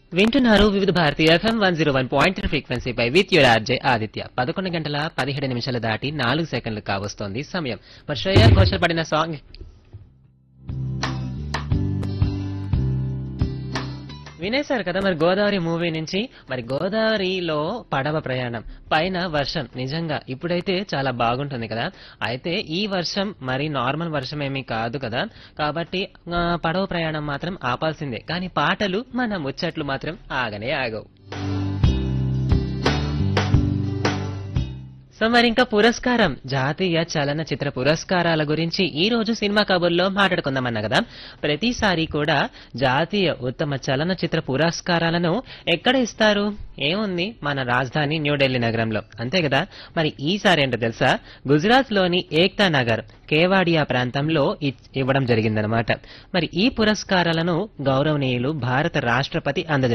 వింటున్నారు Vividh Bharati FM one zero one point ఫ్రీక్వెన్సీపై with your RJ Aditya పదకొండు గంటల పదిహేడు నిమిషాలు దాటి నాలుగు సెకండ్లు కావస్తోంది సమయం మరి శ్రేయా ఘోషల్ పడిన సాంగ్ వినేశారు కదా మరి గోదావరి మూవీ నుంచి మరి గోదావరిలో పడవ ప్రయాణం పైన వర్షం నిజంగా ఇప్పుడైతే చాలా బాగుంటుంది కదా అయితే ఈ వర్షం మరి నార్మల్ వర్షం ఏమీ కాదు కదా కాబట్టి ఆ, పడవ ప్రయాణం మాత్రం ఆపాల్సిందే కానీ పాటలు మన ముచ్చట్లు మాత్రం ఆగనే ఆగవు సో మరి ఇంకా పురస్కారం జాతీయ చలనచిత్ర పురస్కారాల గురించి ఈ రోజు సినిమా కబుర్లో మాట్లాడుకుందామన్నా కదా ప్రతిసారి కూడా జాతీయ ఉత్తమ చలనచిత్ర పురస్కారాలను ఎక్కడ ఇస్తారు ఏముంది మన రాజధాని న్యూఢిల్లీ నగరంలో అంతే కదా మరి ఈసారి ఏంటో తెలుసా గుజరాత్ లోని ఏక్తా నగర్ కేవాడియా ప్రాంతంలో ఇ- ఇవ్వడం జరిగిందనమాట మరి ఈ పురస్కారాలను గౌరవనీయులు భారత రాష్ట్రపతి అందజేశారు